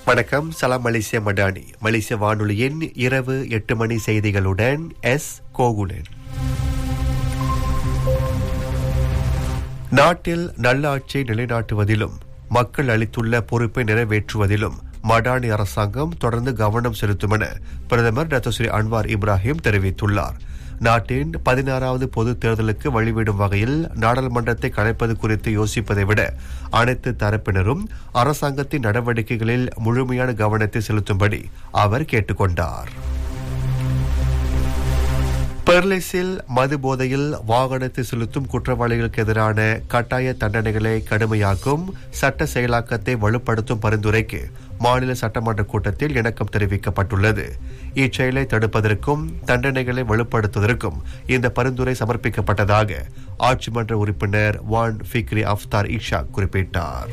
வணக்கம் சலாம் மலேசிய மடானி மலேசிய வானொலியின் இரவு எட்டு மணி செய்திகளுடன் எஸ் கோகுலன் நாட்டில் நல்லாட்சியை நிலைநாட்டுவதிலும் மக்கள் அளித்துள்ள பொறுப்பை நிறைவேற்றுவதிலும் மடானி அரசாங்கம் தொடர்ந்து கவனம் செலுத்தும் என பிரதமர் டாக்டர் ஸ்ரீ அன்வார் இப்ராஹிம் தெரிவித்துள்ளார் நாட்டின் பதினாறாவது பொது தேர்தலுக்கு வழிவிடும் வகையில் நாடாளுமன்றத்தை கலைப்பது குறித்து யோசிப்பதை விட அனைத்து தரப்பினரும் அரசாங்கத்தின் நடவடிக்கைகளில் முழுமையான கவனத்தை செலுத்தும்படி அவர் கேட்டுக்கொண்டார் பெர்லிஸில் மது போதையில் வாகனத்தை செலுத்தும் குற்றவாளிகளுக்கு எதிரான கட்டாய தண்டனைகளை கடுமையாக்கும் சட்ட செயலாக்கத்தை வலுப்படுத்தும் பரிந்துரைக்கு மாநில சட்டமன்ற கூட்டத்தில் இணக்கம் தெரிவிக்கப்பட்டுள்ளது இச்செயலை தடுப்பதற்கும் தண்டனைகளை வலுப்படுத்துவதற்கும் இந்த பரிந்துரை சமர்ப்பிக்கப்பட்டதாக ஆட்சி மன்ற உறுப்பினர் வான் ஃபிக்ரி அஃப்தார் இஷா குறிப்பிட்டார்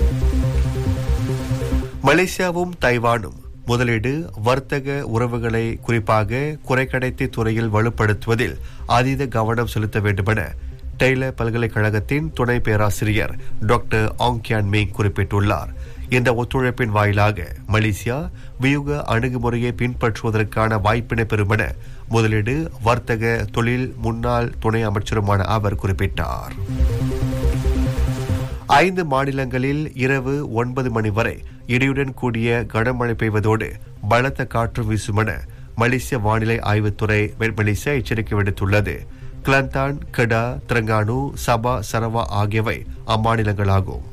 மலேசியாவும் தைவானும் முதலீடு வர்த்தக உறவுகளை குறிப்பாக குறைக்கடைத்தி துறையில் வலுப்படுத்துவதில் அதீத கவனம் செலுத்த வேண்டுமென டெய்லர் பல்கலைக்கழகத்தின் துணை பேராசிரியர் டாக்டர் ஆங் கியான் மிங் குறிப்பிட்டுள்ளார் இந்த ஒத்துழைப்பின் வாயிலாக மலேசியா வியூக அணுகுமுறையை பின்பற்றுவதற்கான வாய்ப்பினை பெறும் என முதலீடு வர்த்தக தொழில் முன்னாள் துணை அமைச்சருமான அவர் குறிப்பிட்டார் ஐந்து மாநிலங்களில் இரவு ஒன்பது மணி வரை இடியுடன் கூடிய கனமழை பெய்வதோடு பலத்த காற்று வீசும் என மலேசிய வானிலை ஆய்வுத்துறை மலேசியா எச்சரிக்கை விடுத்துள்ளது கிளந்தான் கெடா திரங்கானு சபா சரவா ஆகியவை அம்மாநிலங்களாகும்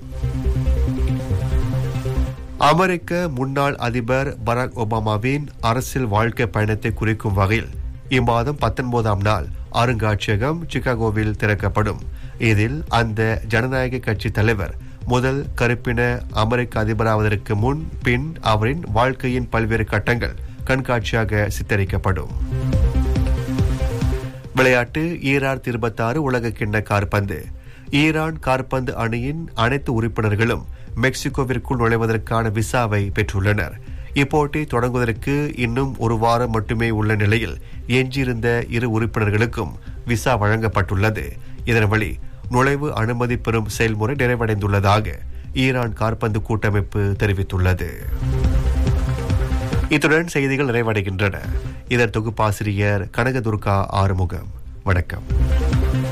அமெரிக்க முன்னாள் அதிபர் பராக் ஒபாமாவின் அரசியல் வாழ்க்கை பயணத்தை குறிக்கும் வகையில் இம்மாதம் பத்தொன்பதாம் நாள் அருங்காட்சியகம் சிகாகோவில் திறக்கப்படும் இதில் அந்த ஜனநாயக கட்சி தலைவர் முதல் கருப்பின அமெரிக்க அதிபராவதற்கு முன் பின் அவரின் வாழ்க்கையின் பல்வேறு கட்டங்கள் கண்காட்சியாக சித்தரிக்கப்படும் விளையாட்டு ஈரார் இருபத்தாறு உலக கிண்ண கார்பந்து ஈரான் கார்பந்து அணியின் அனைத்து உறுப்பினர்களும் மெக்சிகோவிற்குள் நுழைவதற்கான விசாவை பெற்றுள்ளனர் இப்போட்டி தொடங்குவதற்கு இன்னும் ஒரு வாரம் மட்டுமே உள்ள நிலையில் எஞ்சியிருந்த இரு உறுப்பினர்களுக்கும் விசா வழங்கப்பட்டுள்ளது இதன் வழி நுழைவு அனுமதி பெறும் செயல்முறை நிறைவடைந்துள்ளதாக ஈரான் கார்பந்து கூட்டமைப்பு தெரிவித்துள்ளது இத்துடன் செய்திகள் நிறைவடைகின்றன இதன் தொகுப்பாசிரியர் கனகதுர்கா ஆறுமுகம் வணக்கம்